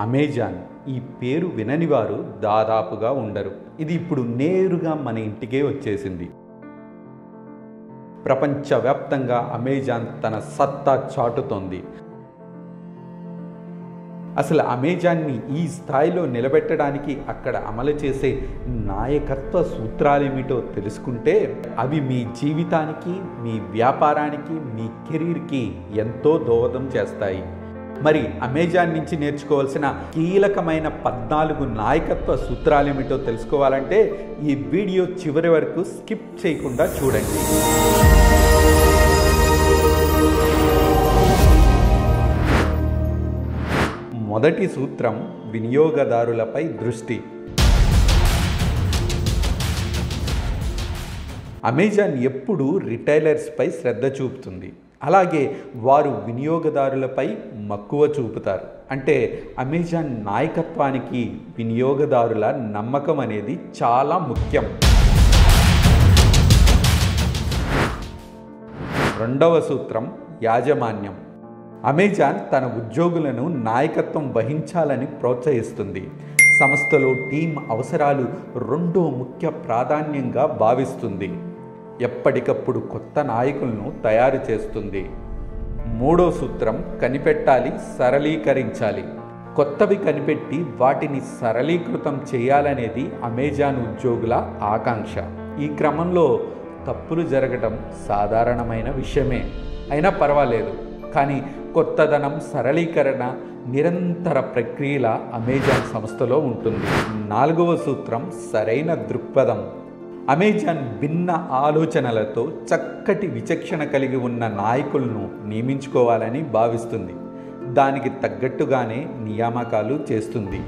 Amazon ఈ పేరు వినని వారు దాదాపుగా ఉండరు ఇది ఇప్పుడు నేరుగా మన ఇంటికే వచ్చేసింది ప్రపంచవ్యాప్తంగా అమెజాన్ తన సత్తా చాటుతోంది అసలు అమెజాన్ని ఈ స్థాయిలో నిలబెట్టడానికి అక్కడ అమలు చేసే నాయకత్వ సూత్రాలేమిటో తెలుసుకుంటే అవి మీ జీవితానికి మీ వ్యాపారానికి మీ కెరీర్కి ఎంతో దోహదం చేస్తాయి మరి అమెజాన్ నుంచి నేర్చుకోవాల్సిన కీలకమైన పద్నాలుగు నాయకత్వ సూత్రాలేమిటో తెలుసుకోవాలంటే ఈ వీడియో చివరి వరకు స్కిప్ చేయకుండా చూడండి మొదటి సూత్రం వినియోగదారులపై దృష్టి అమెజాన్ ఎప్పుడూ రిటైలర్స్పై శ్రద్ధ చూపుతుంది అలాగే వారు వినియోగదారులపై మక్కువ చూపుతారు అంటే అమెజాన్ నాయకత్వానికి వినియోగదారుల నమ్మకం అనేది చాలా ముఖ్యం రెండవ సూత్రం యాజమాన్యం అమెజాన్ తన ఉద్యోగులను నాయకత్వం వహించాలని ప్రోత్సహిస్తుంది సంస్థలో టీం అవసరాలు రెండో ముఖ్య ప్రాధాన్యంగా భావిస్తుంది ఎప్పటికప్పుడు కొత్త నాయకులను తయారు చేస్తుంది మూడో సూత్రం కనిపెట్టాలి సరళీకరించాలి కొత్తవి కనిపెట్టి వాటిని సరళీకృతం చేయాలనేది అమెజాన్ ఉద్యోగుల ఆకాంక్ష ఈ క్రమంలో తప్పులు జరగడం సాధారణమైన విషయమే అయినా పర్వాలేదు కానీ కొత్తదనం సరళీకరణ నిరంతర ప్రక్రియల అమెజాన్ సంస్థలో ఉంటుంది నాలుగవ సూత్రం సరైన దృక్పథం అమెజాన్ భిన్న ఆలోచనలతో చక్కటి విచక్షణ కలిగి ఉన్న నాయకులను నియమించుకోవాలని భావిస్తుంది దానికి తగ్గట్టుగానే నియామకాలు చేస్తుంది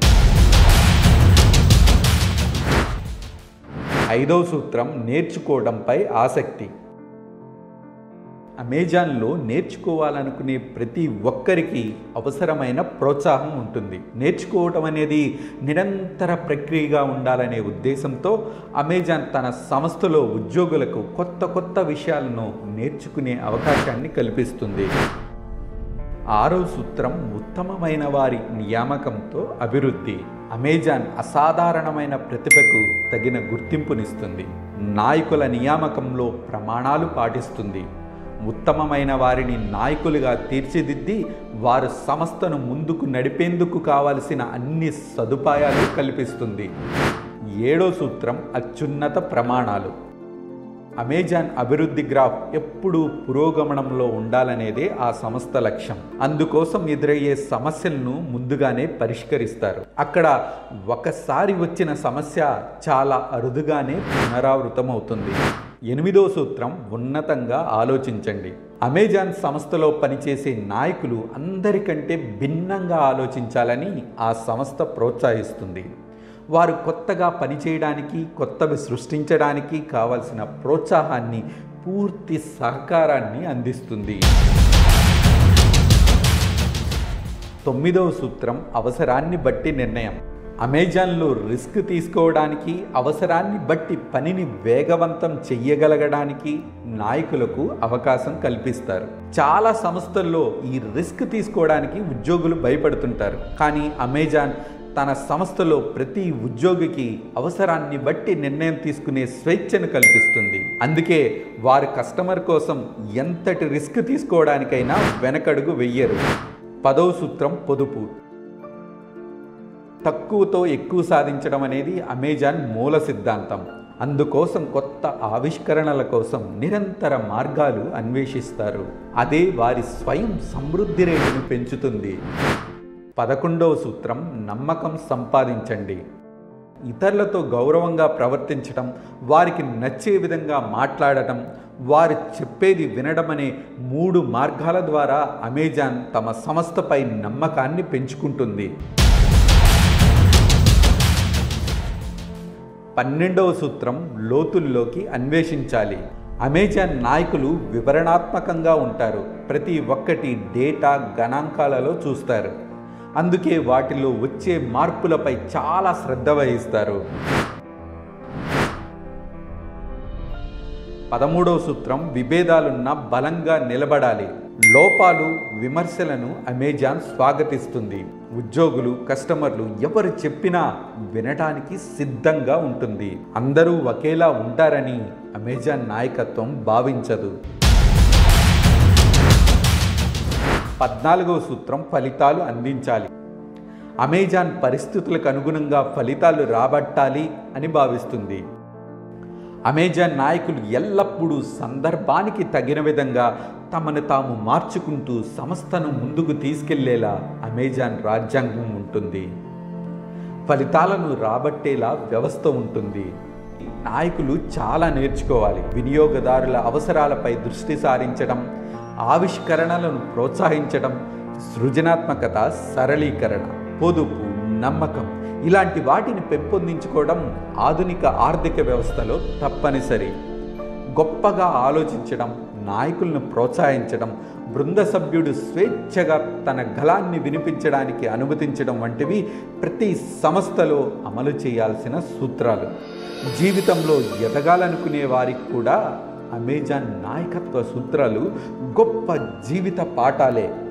ఐదవ సూత్రం నేర్చుకోవడంపై ఆసక్తి అమెజాన్లో నేర్చుకోవాలనుకునే ప్రతి ఒక్కరికి అవసరమైన ప్రోత్సాహం ఉంటుంది నేర్చుకోవటం అనేది నిరంతర ప్రక్రియగా ఉండాలనే ఉద్దేశంతో అమెజాన్ తన సంస్థలో ఉద్యోగులకు కొత్త కొత్త విషయాలను నేర్చుకునే అవకాశాన్ని కల్పిస్తుంది ఆరో సూత్రం ఉత్తమమైన వారి నియామకంతో అభివృద్ధి అమెజాన్ అసాధారణమైన ప్రతిభకు తగిన గుర్తింపునిస్తుంది నాయకుల నియామకంలో ప్రమాణాలు పాటిస్తుంది ఉత్తమమైన వారిని నాయకులుగా తీర్చిదిద్ది వారు సంస్థను ముందుకు నడిపేందుకు కావలసిన అన్ని సదుపాయాలు కల్పిస్తుంది ఏడో సూత్రం అత్యున్నత ప్రమాణాలు అమెజాన్ అభివృద్ధి గ్రాఫ్ ఎప్పుడూ పురోగమనంలో ఉండాలనేదే ఆ సంస్థ లక్ష్యం అందుకోసం ఎదురయ్యే సమస్యలను ముందుగానే పరిష్కరిస్తారు అక్కడ ఒకసారి వచ్చిన సమస్య చాలా అరుదుగానే పునరావృతమవుతుంది ఎనిమిదో సూత్రం ఉన్నతంగా ఆలోచించండి అమెజాన్ సంస్థలో పనిచేసే నాయకులు అందరికంటే భిన్నంగా ఆలోచించాలని ఆ సంస్థ ప్రోత్సహిస్తుంది వారు కొత్తగా పనిచేయడానికి కొత్తవి సృష్టించడానికి కావలసిన ప్రోత్సాహాన్ని పూర్తి సహకారాన్ని అందిస్తుంది తొమ్మిదవ సూత్రం అవసరాన్ని బట్టి నిర్ణయం అమెజాన్లో రిస్క్ తీసుకోవడానికి అవసరాన్ని బట్టి పనిని వేగవంతం చెయ్యగలగడానికి నాయకులకు అవకాశం కల్పిస్తారు చాలా సంస్థల్లో ఈ రిస్క్ తీసుకోవడానికి ఉద్యోగులు భయపడుతుంటారు కానీ అమెజాన్ తన సంస్థలో ప్రతి ఉద్యోగికి అవసరాన్ని బట్టి నిర్ణయం తీసుకునే స్వేచ్ఛను కల్పిస్తుంది అందుకే వారి కస్టమర్ కోసం ఎంతటి రిస్క్ తీసుకోవడానికైనా వెనకడుగు వెయ్యరు పదవ సూత్రం పొదుపు తక్కువతో ఎక్కువ సాధించడం అనేది అమెజాన్ మూల సిద్ధాంతం అందుకోసం కొత్త ఆవిష్కరణల కోసం నిరంతర మార్గాలు అన్వేషిస్తారు అదే వారి స్వయం సమృద్ధి రేటును పెంచుతుంది పదకొండవ సూత్రం నమ్మకం సంపాదించండి ఇతరులతో గౌరవంగా ప్రవర్తించటం వారికి నచ్చే విధంగా మాట్లాడటం వారు చెప్పేది వినడం అనే మూడు మార్గాల ద్వారా అమెజాన్ తమ సంస్థపై నమ్మకాన్ని పెంచుకుంటుంది పన్నెండవ సూత్రం లోతుల్లోకి అన్వేషించాలి అమెజాన్ నాయకులు వివరణాత్మకంగా ఉంటారు ప్రతి ఒక్కటి డేటా గణాంకాలలో చూస్తారు అందుకే వాటిలో వచ్చే మార్పులపై చాలా శ్రద్ధ వహిస్తారు పదమూడవ సూత్రం విభేదాలున్న బలంగా నిలబడాలి లోపాలు విమర్శలను అమెజాన్ స్వాగతిస్తుంది ఉద్యోగులు కస్టమర్లు ఎవరు చెప్పినా వినటానికి సిద్ధంగా ఉంటుంది అందరూ ఒకేలా ఉంటారని అమెజాన్ నాయకత్వం భావించదు పద్నాలుగవ సూత్రం ఫలితాలు అందించాలి అమెజాన్ పరిస్థితులకు అనుగుణంగా ఫలితాలు రాబట్టాలి అని భావిస్తుంది అమెజాన్ నాయకులు ఎల్లప్పుడూ సందర్భానికి తగిన విధంగా తమను తాము మార్చుకుంటూ సంస్థను ముందుకు తీసుకెళ్లేలా అమెజాన్ రాజ్యాంగం ఉంటుంది ఫలితాలను రాబట్టేలా వ్యవస్థ ఉంటుంది నాయకులు చాలా నేర్చుకోవాలి వినియోగదారుల అవసరాలపై దృష్టి సారించడం ఆవిష్కరణలను ప్రోత్సహించడం సృజనాత్మకత సరళీకరణ పొదుపు నమ్మకం ఇలాంటి వాటిని పెంపొందించుకోవడం ఆధునిక ఆర్థిక వ్యవస్థలో తప్పనిసరి గొప్పగా ఆలోచించడం నాయకులను ప్రోత్సహించడం బృంద సభ్యుడు స్వేచ్ఛగా తన గలాన్ని వినిపించడానికి అనుమతించడం వంటివి ప్రతి సంస్థలో అమలు చేయాల్సిన సూత్రాలు జీవితంలో ఎదగాలనుకునే వారికి కూడా అమెజాన్ నాయకత్వ సూత్రాలు గొప్ప జీవిత పాఠాలే